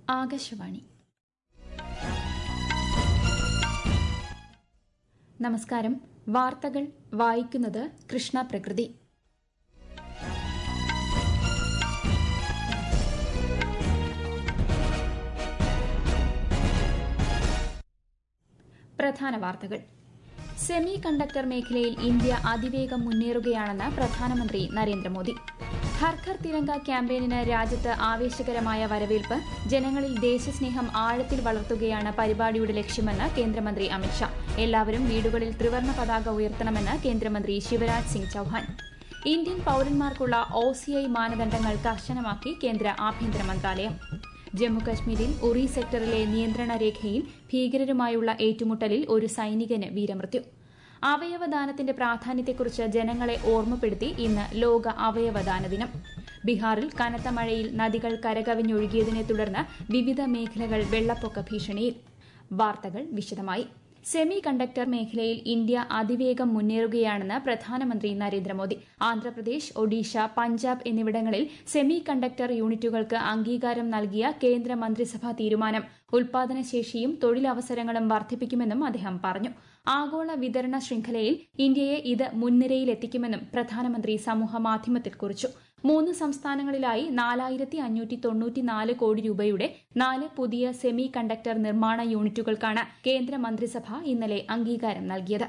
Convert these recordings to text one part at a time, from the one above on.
ആകാശവാണി നമസ്കാരം വാർത്തകൾ വായിക്കുന്നത് കൃഷ്ണ പ്രകൃതി പ്രധാന വാർത്തകൾ സെമി കണ്ടക്ടർ മേഖലയിൽ ഇന്ത്യ അതിവേഗം മുന്നേറുകയാണെന്ന് പ്രധാനമന്ത്രി നരേന്ദ്രമോദി ഹർഘർ തിരങ്ക ക്യാമ്പയിനിന് രാജ്യത്ത് ആവേശകരമായ വരവേൽപ്പ് ജനങ്ങളിൽ ദേശസ്നേഹം ആഴത്തിൽ വളർത്തുകയാണ് പരിപാടിയുടെ ലക്ഷ്യമെന്ന് കേന്ദ്രമന്ത്രി അമിത്ഷാ എല്ലാവരും വീടുകളിൽ ത്രിവർണ്ണ പതാക ഉയർത്തണമെന്ന് കേന്ദ്രമന്ത്രി ശിവരാജ് സിംഗ് ചൌഹാൻ ഇന്ത്യൻ പൌരന്മാർക്കുള്ള ഒസിഐ മാനദണ്ഡങ്ങൾ കർശനമാക്കി കേന്ദ്ര ആഭ്യന്തര മന്ത്രാലയം ജമ്മുകശ്മീരിൽ ഉറി സെക്ടറിലെ നിയന്ത്രണ രേഖയിൽ ഭീകരരുമായുള്ള ഏറ്റുമുട്ടലിൽ ഒരു സൈനികന് വീരമൃത്യു അവയവദാനത്തിന്റെ പ്രാധാന്യത്തെക്കുറിച്ച് ജനങ്ങളെ ഓർമ്മപ്പെടുത്തി ഇന്ന് ലോക അവയവദാന ദിനം ബീഹാറിൽ കനത്ത മഴയിൽ നദികൾ കരകവിഞ്ഞൊഴുകിയതിനെ തുടർന്ന് വിവിധ മേഖലകൾ വെള്ളപ്പൊക്ക ഭീഷണിയിൽ വാർത്തകൾ വിശദമായി സെമി കണ്ടക്ടർ മേഖലയിൽ ഇന്ത്യ അതിവേഗം മുന്നേറുകയാണെന്ന് പ്രധാനമന്ത്രി നരേന്ദ്രമോദി ആന്ധ്രാപ്രദേശ് ഒഡീഷ പഞ്ചാബ് എന്നിവിടങ്ങളിൽ സെമി കണ്ടക്ടർ യൂണിറ്റുകൾക്ക് അംഗീകാരം നൽകിയ കേന്ദ്ര മന്ത്രിസഭാ തീരുമാനം ഉൽപാദനശേഷിയും തൊഴിലവസരങ്ങളും വർദ്ധിപ്പിക്കുമെന്നും അദ്ദേഹം പറഞ്ഞു ആഗോള വിതരണ ശൃംഖലയിൽ ഇന്ത്യയെ ഇത് മുൻനിരയിലെത്തിക്കുമെന്നും പ്രധാനമന്ത്രി സമൂഹമാധ്യമത്തിൽ കുറിച്ചു മൂന്ന് സംസ്ഥാനങ്ങളിലായി നാലായിരത്തി അഞ്ഞൂറ്റി തൊണ്ണൂറ്റിനാല് കോടി രൂപയുടെ നാല് പുതിയ സെമി കണ്ടക്ടർ നിർമ്മാണ യൂണിറ്റുകൾക്കാണ് കേന്ദ്ര മന്ത്രിസഭ ഇന്നലെ അംഗീകാരം നൽകിയത്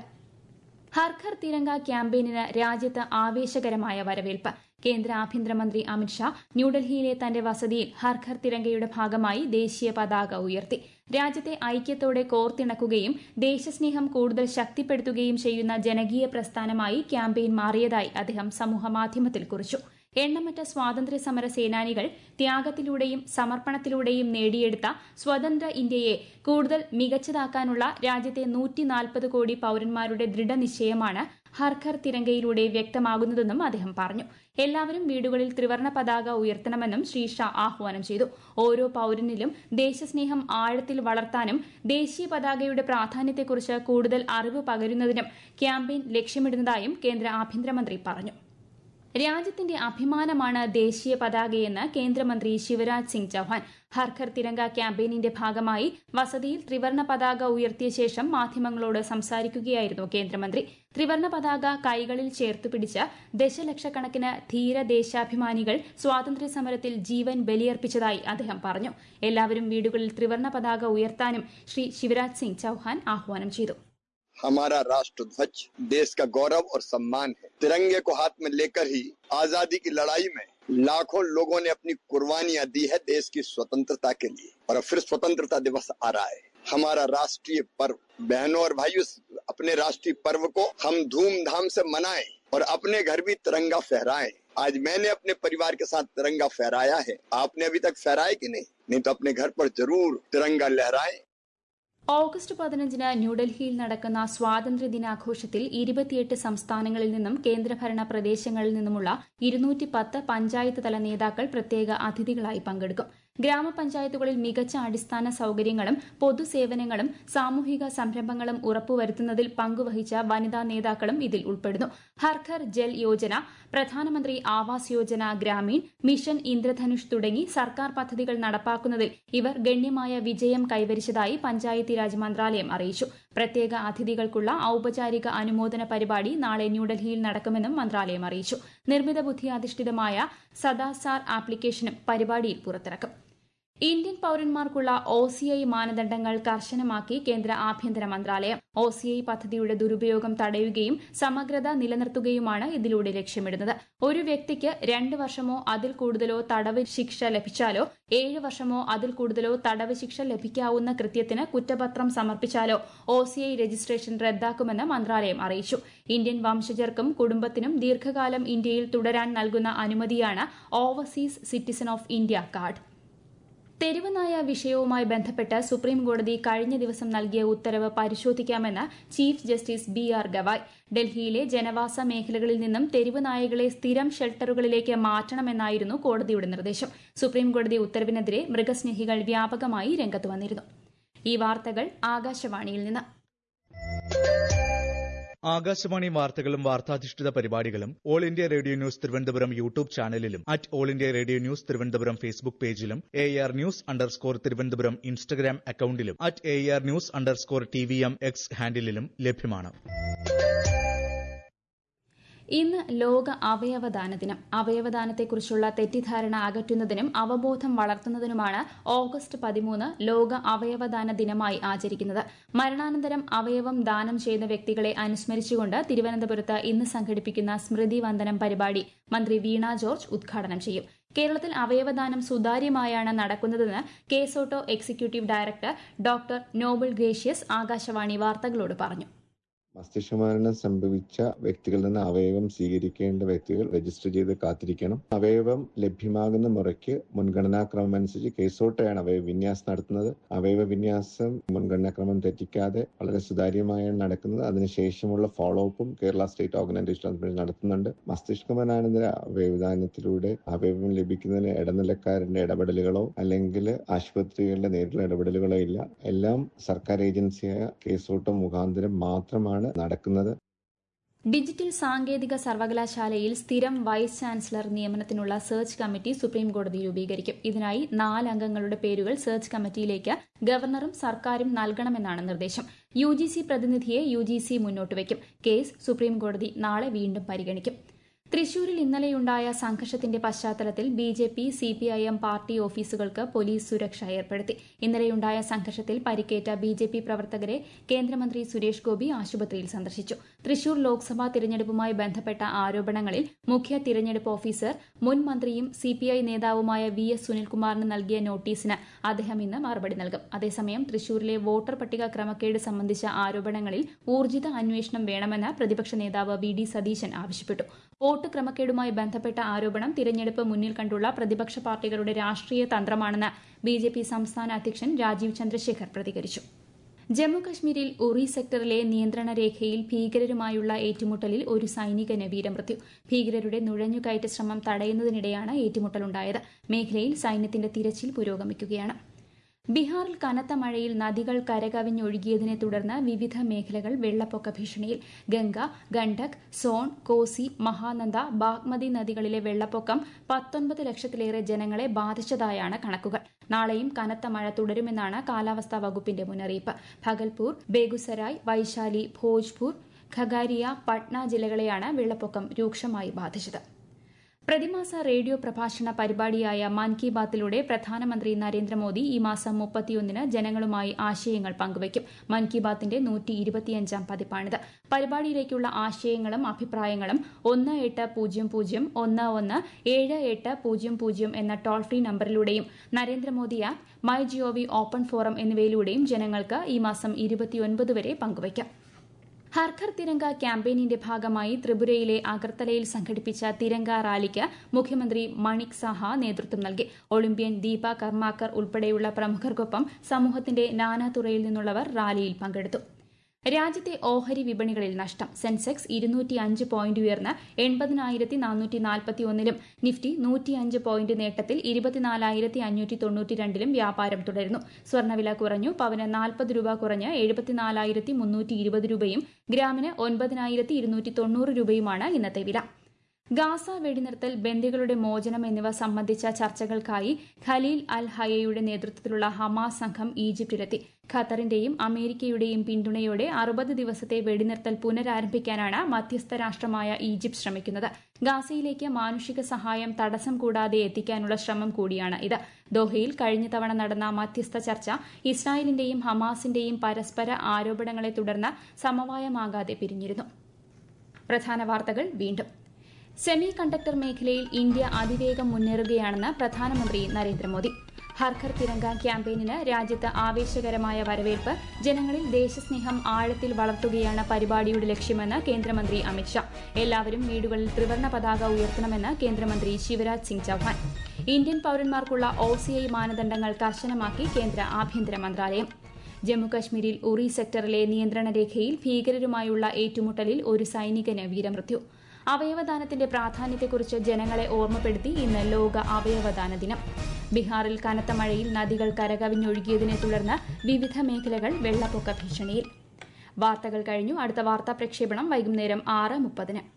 ഹർഘർ തിരങ്ക ക്യാമ്പയിനിന് രാജ്യത്ത് ആവേശകരമായ വരവേൽപ്പ് കേന്ദ്ര ആഭ്യന്തരമന്ത്രി അമിത്ഷാ ന്യൂഡൽഹിയിലെ തന്റെ വസതിയിൽ ഹർഘർ തിരങ്കയുടെ ഭാഗമായി ദേശീയ പതാക ഉയർത്തി രാജ്യത്തെ ഐക്യത്തോടെ കോർത്തിണക്കുകയും ദേശസ്നേഹം കൂടുതൽ ശക്തിപ്പെടുത്തുകയും ചെയ്യുന്ന ജനകീയ പ്രസ്ഥാനമായി ക്യാമ്പയിൻ മാറിയതായി അദ്ദേഹം സമൂഹമാധ്യമത്തിൽ കുറിച്ചു എണ്ണമറ്റ സ്വാതന്ത്ര്യ സമര സേനാനികൾ ത്യാഗത്തിലൂടെയും സമർപ്പണത്തിലൂടെയും നേടിയെടുത്ത സ്വതന്ത്ര ഇന്ത്യയെ കൂടുതൽ മികച്ചതാക്കാനുള്ള രാജ്യത്തെ നൂറ്റിനാൽപ്പത് കോടി പൌരന്മാരുടെ ദൃഢനിശ്ചയമാണ് ഹർഘർ തിരങ്കയിലൂടെ വ്യക്തമാകുന്നതെന്നും അദ്ദേഹം പറഞ്ഞു എല്ലാവരും വീടുകളിൽ ത്രിവർണ്ണ പതാക ഉയർത്തണമെന്നും ശ്രീ ഷാ ആഹ്വാനം ചെയ്തു ഓരോ പൌരനിലും ദേശസ്നേഹം ആഴത്തിൽ വളർത്താനും ദേശീയ പതാകയുടെ പ്രാധാന്യത്തെക്കുറിച്ച് കൂടുതൽ അറിവ് പകരുന്നതിനും ക്യാമ്പയിൻ ലക്ഷ്യമിടുന്നതായും കേന്ദ്ര ആഭ്യന്തരമന്ത്രി പറഞ്ഞു രാജ്യത്തിന്റെ അഭിമാനമാണ് ദേശീയ പതാകയെന്ന് കേന്ദ്രമന്ത്രി ശിവരാജ് സിംഗ് ചൌഹാൻ ഹർഘർ തിരങ്ക ക്യാമ്പയിനിന്റെ ഭാഗമായി വസതിയിൽ ത്രിവർണ്ണ പതാക ഉയർത്തിയ ശേഷം മാധ്യമങ്ങളോട് സംസാരിക്കുകയായിരുന്നു കേന്ദ്രമന്ത്രി ത്രിവർണ്ണ പതാക കൈകളിൽ ചേർത്തു പിടിച്ച് ദശലക്ഷക്കണക്കിന് ധീര ദേശാഭിമാനികൾ സ്വാതന്ത്ര്യ സമരത്തിൽ ജീവൻ ബലിയർപ്പിച്ചതായി അദ്ദേഹം പറഞ്ഞു എല്ലാവരും വീടുകളിൽ ത്രിവർണ്ണ പതാക ഉയർത്താനും ശ്രീ ശിവരാജ് സിംഗ് ചൌഹാൻ ആഹ്വാനം ചെയ്തു हमारा राष्ट्र ध्वज देश का गौरव और सम्मान है तिरंगे को हाथ में लेकर ही आजादी की लड़ाई में लाखों लोगों ने अपनी कुर्बानियां दी है देश की स्वतंत्रता के लिए और फिर स्वतंत्रता दिवस आ रहा है हमारा राष्ट्रीय पर्व बहनों और भाइयों अपने राष्ट्रीय पर्व को हम धूमधाम से मनाएं और अपने घर भी तिरंगा फहराएं आज मैंने अपने परिवार के साथ तिरंगा फहराया है आपने अभी तक फहराया कि नहीं नहीं तो अपने घर पर जरूर तिरंगा लहराएं ഓഗസ്റ്റ് പതിനഞ്ചിന് ന്യൂഡൽഹിയിൽ നടക്കുന്ന സ്വാതന്ത്ര്യ ദിനാഘോഷത്തിൽ ഇരുപത്തിയെട്ട് സംസ്ഥാനങ്ങളിൽ നിന്നും കേന്ദ്രഭരണ പ്രദേശങ്ങളിൽ നിന്നുമുള്ള ഇരുന്നൂറ്റി പത്ത് പഞ്ചായത്ത് തല നേതാക്കൾ പ്രത്യേക അതിഥികളായി പങ്കെടുക്കും ഗ്രാമപഞ്ചായത്തുകളിൽ മികച്ച അടിസ്ഥാന സൌകര്യങ്ങളും പൊതുസേവനങ്ങളും സാമൂഹിക സംരംഭങ്ങളും ഉറപ്പുവരുത്തുന്നതിൽ പങ്കുവഹിച്ച വനിതാ നേതാക്കളും ഇതിൽ ഉൾപ്പെടുന്നു ഹർഘർ ജൽ യോജന പ്രധാനമന്ത്രി ആവാസ് യോജന ഗ്രാമീൺ മിഷൻ ഇന്ദ്രധനുഷ് തുടങ്ങി സർക്കാർ പദ്ധതികൾ നടപ്പാക്കുന്നതിൽ ഇവർ ഗണ്യമായ വിജയം കൈവരിച്ചതായി പഞ്ചായത്തീരാജ് മന്ത്രാലയം അറിയിച്ചു പ്രത്യേക അതിഥികൾക്കുള്ള ഔപചാരിക അനുമോദന പരിപാടി നാളെ ന്യൂഡൽഹിയിൽ നടക്കുമെന്നും മന്ത്രാലയം അറിയിച്ചു നിർമ്മിത ബുദ്ധി അധിഷ്ഠിതമായ സദാസാർ ആപ്ലിക്കേഷനും പരിപാടിയിൽ പുറത്തിറക്കും ഇന്ത്യൻ പൌരന്മാർക്കുള്ള ഒസിഐ മാനദണ്ഡങ്ങൾ കർശനമാക്കി കേന്ദ്ര ആഭ്യന്തര മന്ത്രാലയം ഒസിഐ പദ്ധതിയുടെ ദുരുപയോഗം തടയുകയും സമഗ്രത നിലനിർത്തുകയുമാണ് ഇതിലൂടെ ലക്ഷ്യമിടുന്നത് ഒരു വ്യക്തിക്ക് രണ്ട് വർഷമോ അതിൽ കൂടുതലോ തടവ് ശിക്ഷ ലഭിച്ചാലോ ഏഴ് വർഷമോ അതിൽ കൂടുതലോ തടവ് ശിക്ഷ ലഭിക്കാവുന്ന കൃത്യത്തിന് കുറ്റപത്രം സമർപ്പിച്ചാലോ ഒസിഐ രജിസ്ട്രേഷൻ റദ്ദാക്കുമെന്ന് മന്ത്രാലയം അറിയിച്ചു ഇന്ത്യൻ വംശജർക്കും കുടുംബത്തിനും ദീർഘകാലം ഇന്ത്യയിൽ തുടരാൻ നൽകുന്ന അനുമതിയാണ് overseas citizen of India card തെരുവുനായ വിഷയവുമായി ബന്ധപ്പെട്ട് സുപ്രീം കോടതി കഴിഞ്ഞ ദിവസം നൽകിയ ഉത്തരവ് പരിശോധിക്കാമെന്ന് chief justice B R Gavai ഡൽഹിയിലെ ജനവാസ മേഖലകളിൽ നിന്നും തെരുവുനായകളെ സ്ഥിരം ഷെൽട്ടറുകളിലേക്ക് മാറ്റണമെന്നായിരുന്നു കോടതിയുടെ നിർദ്ദേശം സുപ്രീം കോടതി ഉത്തരവിനെതിരെ മൃഗസ്നേഹികൾ വ്യാപകമായി രംഗത്ത് വന്നിരുന്നു ഈ വാർത്തകൾ ആകാശവാണിയിൽ നിന്ന് ആകാശവാണി വാർത്തകളും വാർത്താധിഷ്ഠിത പരിപാടികളും all India radio news Thiruvananthapuram YouTube ചാനലിലും at all India radio news Thiruvananthapuram Facebook പേജിലും A R news underscore Thiruvananthapuram Instagram അക്കൌണ്ടിലും at A R news underscore T V M X ഹാൻഡിലും ലഭ്യമാണ് ഇന്ന് ലോക അവയവദാന ദിനം അവയവദാനത്തെക്കുറിച്ചുള്ള തെറ്റിദ്ധാരണ അകറ്റുന്നതിനും അവബോധം വളർത്തുന്നതിനുമാണ് ഓഗസ്റ്റ് പതിമൂന്ന് ലോക അവയവദാന ദിനമായി ആചരിക്കുന്നത് മരണാനന്തരം അവയവം ദാനം ചെയ്യുന്ന വ്യക്തികളെ അനുസ്മരിച്ചുകൊണ്ട് തിരുവനന്തപുരത്ത് ഇന്ന് സംഘടിപ്പിക്കുന്ന സ്മൃതി വന്ദനം പരിപാടി മന്ത്രി വീണ ജോർജ് ഉദ്ഘാടനം ചെയ്യും കേരളത്തിൽ അവയവദാനം സുതാര്യമായാണ് നടക്കുന്നതെന്ന് KSOTTO executive director doctor Noble Gracious Akashvani വാർത്തകളോട് പറഞ്ഞു മസ്തിഷ്കമരണം സംഭവിച്ച വ്യക്തികളിൽ നിന്ന് അവയവം സ്വീകരിക്കേണ്ട വ്യക്തികൾ രജിസ്റ്റർ ചെയ്ത് കാത്തിരിക്കണം അവയവം ലഭ്യമാകുന്ന മുറയ്ക്ക് മുൻഗണനാക്രമം അനുസരിച്ച് കേസോട്ടയാണ് അവയവ വിന്യാസം നടത്തുന്നത് അവയവ വിന്യാസം മുൻഗണനാക്രമം തെറ്റിക്കാതെ വളരെ സുതാര്യമായാണ് നടക്കുന്നത് അതിനുശേഷമുള്ള ഫോളോ അപ്പും കേരള സ്റ്റേറ്റ് ഓർഗനൈസേഷൻ നടത്തുന്നുണ്ട് മസ്തിഷ്കമരണാനന്തര അവയവദാനത്തിലൂടെ അവയവം ലഭിക്കുന്നതിന് ഇടനിലക്കാരന്റെ ഇടപെടലുകളോ അല്ലെങ്കിൽ ആശുപത്രികളുടെ നേരിട്ടുള്ള ഇടപെടലുകളോ ഇല്ല എല്ലാം സർക്കാർ ഏജൻസിയായ കേസോട്ടം മുഖാന്തരം മാത്രമാണ് നടക്കുന്നത് ഡിജിറ്റൽ സാങ്കേതിക സർവകലാശാലയിൽ സ്ഥിരം വൈസ് ചാൻസലർ നിയമനത്തിനുള്ള സെർച്ച് കമ്മിറ്റി സുപ്രീംകോടതി രൂപീകരിക്കും ഇതിനായി നാല് അംഗങ്ങളുടെ പേരുകൾ സെർച്ച് കമ്മിറ്റിയിലേക്ക് ഗവർണറും സർക്കാരും നൽകണമെന്നാണ് നിർദ്ദേശം യു ജി സി പ്രതിനിധിയെ യു ജി സി മുന്നോട്ട് വയ്ക്കും കേസ് സുപ്രീംകോടതി നാളെ വീണ്ടും പരിഗണിക്കും തൃശൂരിൽ ഇന്നലെയുണ്ടായ സംഘർഷത്തിന്റെ പശ്ചാത്തലത്തിൽ B J P C P I M party ഓഫീസുകൾക്ക് പോലീസ് സുരക്ഷ ഏർപ്പെടുത്തി ഇന്നലെയുണ്ടായ സംഘർഷത്തിൽ പരിക്കേറ്റ ബി ജെ പി പ്രവർത്തകരെ കേന്ദ്രമന്ത്രി സുരേഷ് ഗോപി ആശുപത്രിയിൽ സന്ദർശിച്ചു തൃശൂർ ലോക്സഭാ തിരഞ്ഞെടുപ്പുമായി ബന്ധപ്പെട്ട ആരോപണങ്ങളിൽ മുഖ്യ തിരഞ്ഞെടുപ്പ് ഓഫീസർ മുൻ മന്ത്രിയും സി പി ഐ നേതാവുമായ വി എസ് സുനിൽകുമാറിന് നൽകിയ നോട്ടീസിന് അദ്ദേഹം ഇന്ന് മറുപടി നൽകും അതേസമയം തൃശൂരിലെ വോട്ടർ പട്ടിക ക്രമക്കേട് സംബന്ധിച്ച ആരോപണങ്ങളിൽ ഊർജിത അന്വേഷണം വേണമെന്ന് പ്രതിപക്ഷ നേതാവ് വി ഡി സതീശൻ ആവശ്യപ്പെട്ടു വോട്ട് ക്രമക്കേടുമായി ബന്ധപ്പെട്ട ആരോപണം തിരഞ്ഞെടുപ്പ് മുന്നിൽ കണ്ടുള്ള പ്രതിപക്ഷ പാർട്ടികളുടെ രാഷ്ട്രീയ തന്ത്രമാണെന്ന് ബി ജെ പി സംസ്ഥാന അധ്യക്ഷൻ രാജീവ് ചന്ദ്രശേഖർ പ്രതികരിച്ചു ജമ്മുകശ്മീരിൽ ഉറി സെക്ടറിലെ നിയന്ത്രണ രേഖയിൽ ഭീകരരുമായുള്ള ഏറ്റുമുട്ടലിൽ ഒരു സൈനികന് വീരമൃത്യു ഭീകരരുടെ നുഴഞ്ഞുകയറ്റ ശ്രമം തടയുന്നതിനിടെയാണ് ഏറ്റുമുട്ടലുണ്ടായത് മേഖലയിൽ സൈന്യത്തിന്റെ തിരച്ചിൽ പുരോഗമിക്കുകയാണ് ബീഹാറിൽ കനത്ത മഴയിൽ നദികൾ കരകവിഞ്ഞൊഴുകിയതിനെ തുടർന്ന് വിവിധ മേഖലകൾ വെള്ളപ്പൊക്ക ഭീഷണിയിൽ ഗംഗ ഗണ്ഡക് സോൺ കോസി മഹാനന്ദ ബാഗ്മതി നദികളിലെ വെള്ളപ്പൊക്കം പത്തൊൻപത് ലക്ഷത്തിലേറെ ജനങ്ങളെ ബാധിച്ചതായാണ് കണക്കുകൾ നാളെയും കനത്ത മഴ തുടരുമെന്നാണ് കാലാവസ്ഥാ വകുപ്പിന്റെ മുന്നറിയിപ്പ് ഭഗൽപൂർ ബേഗുസരായ് വൈശാലി ഭോജ്പൂർ ഖഗാരിയ പട്ന ജില്ലകളെയാണ് വെള്ളപ്പൊക്കം രൂക്ഷമായി ബാധിച്ചത് പ്രതിമാസ റേഡിയോ പ്രഭാഷണ പരിപാടിയായ മൻ കി ബാത്തിലൂടെ പ്രധാനമന്ത്രി നരേന്ദ്രമോദി ഈ മാസം മുപ്പത്തിയൊന്നിന് ജനങ്ങളുമായി ആശയങ്ങൾ പങ്കുവയ്ക്കും മൻ കി ബാത്തിന്റെ നൂറ്റി ഇരുപത്തിയഞ്ചാം പതിപ്പാണിത് പരിപാടിയിലേക്കുള്ള ആശയങ്ങളും അഭിപ്രായങ്ങളും ഒന്ന് എട്ട് പൂജ്യം പൂജ്യം ഒന്ന് ഒന്ന് ഏഴ് എട്ട് പൂജ്യം പൂജ്യം എന്ന ടോൾ ഫ്രീ നമ്പറിലൂടെയും Narendra Modi app my GOV open forum എന്നിവയിലൂടെയും ജനങ്ങൾക്ക് ഈ മാസം ഇരുപത്തിയൊൻപത് വരെ പങ്കുവയ്ക്കാം ഹർഘർ തിരങ്ക ക്യാമ്പയിനിന്റെ ഭാഗമായി ത്രിപുരയിലെ അഗർത്തലയിൽ സംഘടിപ്പിച്ച തിരങ്ക റാലിക്ക് മുഖ്യമന്ത്രി മണിക് സാഹ നേതൃത്വം നൽകി ഒളിമ്പ്യൻ ദീപ കർമാക്കർ ഉൾപ്പെടെയുള്ള പ്രമുഖർക്കൊപ്പം സമൂഹത്തിന്റെ നാനാതുറയിൽ നിന്നുള്ളവർ റാലിയിൽ പങ്കെടുത്തു രാജ്യത്തെ ഓഹരി വിപണികളിൽ നഷ്ടം സെൻസെക്സ് ഇരുന്നൂറ്റി അഞ്ച് പോയിന്റ് ഉയർന്ന് എൺപതിനായിരത്തി നാനൂറ്റി നാൽപ്പത്തി ഒന്നിലും നിഫ്റ്റി നൂറ്റിയഞ്ച് പോയിന്റ് നേട്ടത്തിൽ ഇരുപത്തിനാലായിരത്തി അഞ്ഞൂറ്റി തൊണ്ണൂറ്റി രണ്ടിലും വ്യാപാരം തുടരുന്നു സ്വർണ്ണവില കുറഞ്ഞു പവന് നാൽപ്പത് രൂപ കുറഞ്ഞ് എഴുപത്തിനാലായിരത്തി മുന്നൂറ്റി ഇരുപത് രൂപയും ഗ്രാമിന് ഒൻപതിനായിരത്തി ഇരുന്നൂറ്റി തൊണ്ണൂറ് രൂപയുമാണ് ഇന്നത്തെ വില ഗാസ വെടിനിർത്തൽ ബന്ദികളുടെ മോചനം എന്നിവ സംബന്ധിച്ച ചർച്ചകൾക്കായി ഖലീൽ അൽ ഹയയുടെ നേതൃത്വത്തിലുള്ള ഹമാസ് സംഘം ഈജിപ്തിലെത്തി ഖത്തറിന്റെയും അമേരിക്കയുടെയും പിന്തുണയോടെ അറുപത് ദിവസത്തെ വെടിനിർത്തൽ പുനരാരംഭിക്കാനാണ് മധ്യസ്ഥ രാഷ്ട്രമായ ഈജിപ്ത് ശ്രമിക്കുന്നത് ഗാസയിലേക്ക് മാനുഷിക സഹായം തടസ്സം കൂടാതെ എത്തിക്കാനുള്ള ശ്രമം കൂടിയാണ് ഇത് ദോഹയിൽ കഴിഞ്ഞ തവണ നടന്ന മധ്യസ്ഥ ചർച്ച ഇസ്രായേലിന്റെയും ഹമാസിന്റെയും പരസ്പര ആരോപണങ്ങളെ തുടർന്ന് സമവായമാകാതെ പിരിഞ്ഞിരുന്നു പ്രധാന വാർത്തകൾ വീണ്ടും സെമി കണ്ടക്ടർ മേഖലയിൽ ഇന്ത്യ അതിവേഗം മുന്നേറുകയാണെന്ന് പ്രധാനമന്ത്രി നരേന്ദ്രമോദി ഹർഘർ തിരങ്ക ക്യാമ്പയിനിന് രാജ്യത്ത് ആവേശകരമായ വരവേൽപ്പ് ജനങ്ങളിൽ ദേശസ്നേഹം ആഴത്തിൽ വളർത്തുകയാണ് പരിപാടിയുടെ ലക്ഷ്യമെന്ന് കേന്ദ്രമന്ത്രി അമിത്ഷാ എല്ലാവരും വീടുകളിൽ ത്രിവർണ്ണ പതാക ഉയർത്തണമെന്ന് കേന്ദ്രമന്ത്രി ശിവരാജ് സിംഗ് ചൌഹാൻ ഇന്ത്യൻ പൌരന്മാർക്കുള്ള ഒസിഐ മാനദണ്ഡങ്ങൾ കർശനമാക്കി കേന്ദ്ര ആഭ്യന്തര മന്ത്രാലയം ജമ്മുകശ്മീരിൽ ഉറി സെക്ടറിലെ നിയന്ത്രണ രേഖയിൽ ഭീകരരുമായുള്ള ഏറ്റുമുട്ടലിൽ ഒരു സൈനികന് വീരമൃത്യു അവയവദാനത്തിന്റെ പ്രാധാന്യത്തെക്കുറിച്ച് ജനങ്ങളെ ഓർമ്മപ്പെടുത്തി ഇന്ന് ലോക അവയവദാന ദിനം ബീഹാറിൽ കനത്ത മഴയിൽ നദികൾ കരകവിഞ്ഞൊഴുകിയതിനെ തുടർന്ന് വിവിധ മേഖലകൾ വെള്ളപ്പൊക്ക ഭീഷണിയിൽ വാർത്തകൾ കഴിഞ്ഞു അടുത്ത വാർത്താ പ്രക്ഷേപണം വൈകുന്നേരം ആറ് മുപ്പതിന്